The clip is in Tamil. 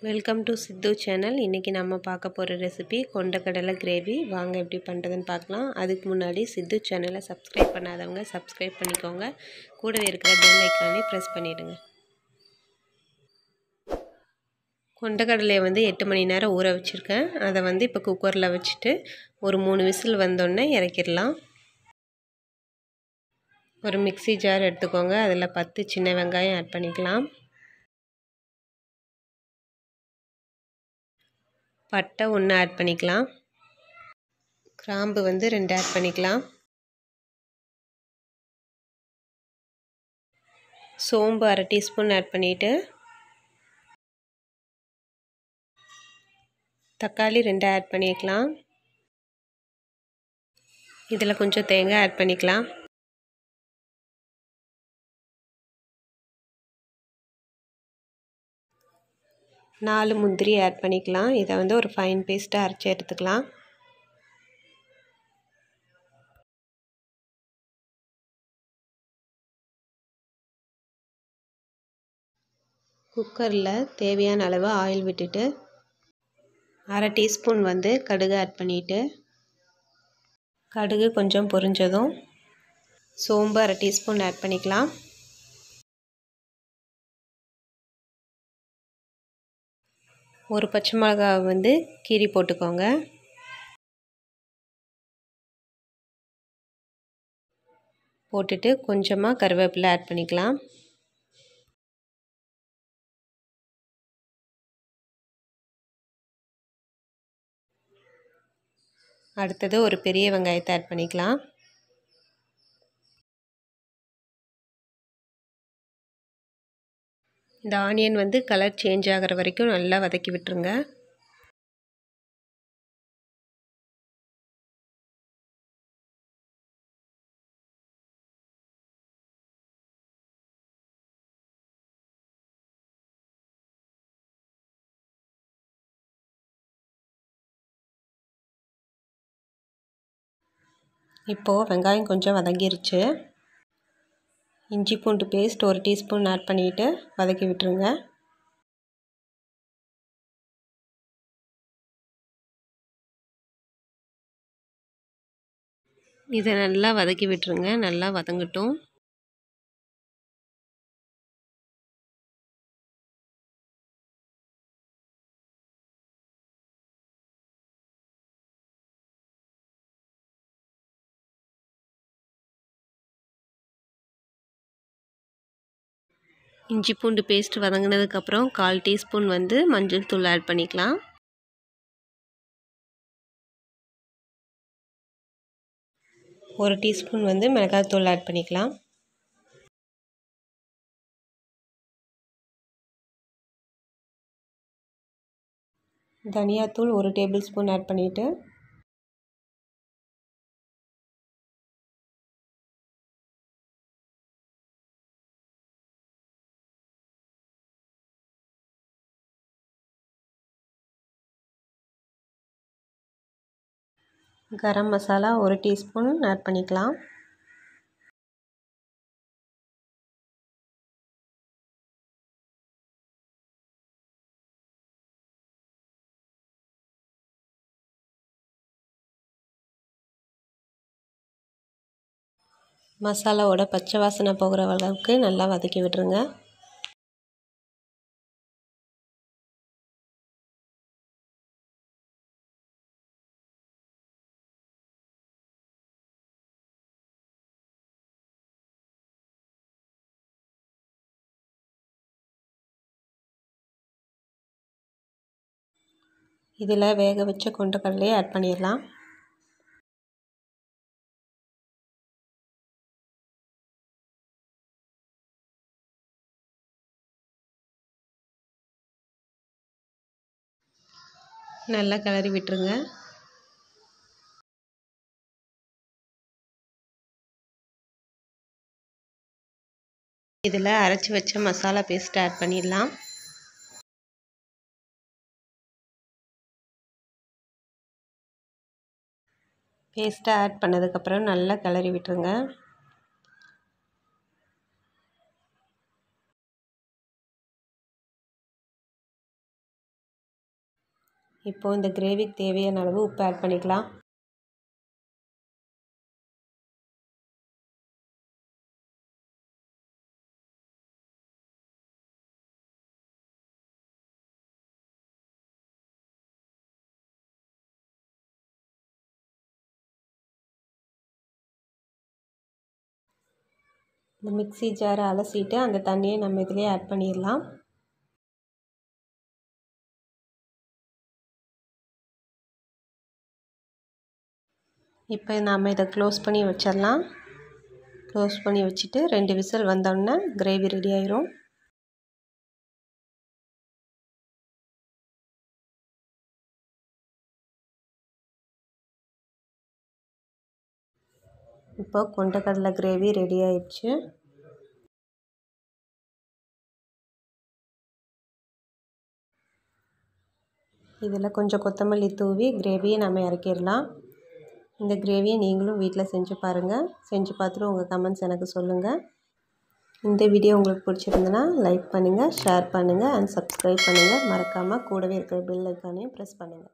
வெல்கம் டு சித்து சேனல் இன்றைக்கி நம்ம பார்க்க போகிற ரெசிபி கொண்டக்கடலை கிரேவி வாங்க எப்படி பண்ணுறதுன்னு பார்க்கலாம் அதுக்கு முன்னாடி சித்து சேனலை சப்ஸ்கிரைப் பண்ணாதவங்க சப்ஸ்கிரைப் பண்ணிக்கோங்க கூடவே இருக்கிற பெல் ஐக்கானே ப்ரெஸ் பண்ணிவிடுங்க கொண்டக்கடலையை வந்து எட்டு மணி நேரம் ஊற வச்சுருக்கேன் அதை வந்து இப்போ குக்கரில் வச்சுட்டு ஒரு மூணு விசில் வந்தோடனே இறக்கிடலாம் ஒரு மிக்சி ஜார் எடுத்துக்கோங்க அதில் பத்து சின்ன வெங்காயம் ஆட் பண்ணிக்கலாம் பட்டை ஒன்று ஆட் பண்ணிக்கலாம் கிராம்பு வந்து ரெண்டு ஆட் பண்ணிக்கலாம் சோம்பு அரை டீஸ்பூன் ஆட் பண்ணிவிட்டு தக்காளி ரெண்டு ஆட் பண்ணிக்கலாம் இதில் கொஞ்சம் தேங்காய் ஆட் பண்ணிக்கலாம் நாலு முந்திரி ஆட் பண்ணிக்கலாம் இதை வந்து ஒரு ஃபைன் பேஸ்ட்டாக அரைச்சி எடுத்துக்கலாம் குக்கரில் தேவையான அளவு ஆயில் விட்டுட்டு அரை டீஸ்பூன் வந்து கடுகு ஆட் பண்ணிவிட்டு கடுகு கொஞ்சம் பொரிஞ்சதும் சோம்பு அரை டீஸ்பூன் ஆட் பண்ணிக்கலாம் ஒரு பச்சை மிளகாவை வந்து கீரி போட்டுக்கோங்க போட்டுட்டு கொஞ்சமாக கருவேப்பிலை ஆட் பண்ணிக்கலாம் அடுத்தது ஒரு பெரிய வெங்காயத்தை ஆட் பண்ணிக்கலாம் இந்த ஆனியன் வந்து கலர் சேஞ்ச் ஆகிற வரைக்கும் நல்லா வதக்கி விட்டுருங்க இப்போது வெங்காயம் கொஞ்சம் வதங்கிருச்சு இஞ்சி பூண்டு பேஸ்ட் ஒரு டீஸ்பூன் ஆட் பண்ணிவிட்டு வதக்கி விட்டுருங்க இதை நல்லா வதக்கி விட்டுருங்க நல்லா வதங்கட்டும் இஞ்சி பூண்டு பேஸ்ட் வதங்கினதுக்கப்புறம் கால் டீஸ்பூன் வந்து மஞ்சள் தூள் ஆட் பண்ணிக்கலாம் ஒரு டீஸ்பூன் வந்து மிளகாத்தூள் ஆட் பண்ணிக்கலாம் தனியாத்தூள் ஒரு டேபிள் ஸ்பூன் ஆட் பண்ணிவிட்டு கரம் மசாலா ஒரு டீஸ்பூன் ஆட் பண்ணிக்கலாம் மசாலாவோட பச்சை வாசனை போகிற அளவுக்கு நல்லா வதக்கி விட்டுருங்க இதில் வேக வச்ச கொண்டக்கடலையை ஆட் பண்ணிடலாம் நல்லா கிளறி விட்டுருங்க இதில் அரைச்சி வச்ச மசாலா பேஸ்ட் ஆட் பண்ணிடலாம் பேஸ்ட்டை ஆட் பண்ணதுக்கப்புறம் நல்லா கிளறி விட்டுருங்க இப்போது இந்த கிரேவிக்கு தேவையான அளவு உப்பு ஆட் பண்ணிக்கலாம் இந்த மிக்ஸி ஜாரை அலசிட்டு அந்த தண்ணியை நம்ம இதிலே ஆட் பண்ணிடலாம் இப்போ நாம் இதை க்ளோஸ் பண்ணி வச்சிடலாம் க்ளோஸ் பண்ணி வச்சுட்டு ரெண்டு விசில் வந்தோடனே கிரேவி ரெடி ஆயிரும் இப்போ கொண்டக்கடலை கிரேவி ரெடி ஆயிடுச்சு இதில் கொஞ்சம் கொத்தமல்லி தூவி கிரேவியை நம்ம இறக்கிடலாம் இந்த கிரேவியை நீங்களும் வீட்டில் செஞ்சு பாருங்கள் செஞ்சு பார்த்துட்டு உங்கள் கமெண்ட்ஸ் எனக்கு சொல்லுங்கள் இந்த வீடியோ உங்களுக்கு பிடிச்சிருந்துன்னா லைக் பண்ணுங்கள் ஷேர் பண்ணுங்கள் அண்ட் சப்ஸ்கிரைப் பண்ணுங்கள் மறக்காமல் கூடவே இருக்கிற பெல் ஐக்கானையும் ப்ரெஸ் பண்ணுங்கள்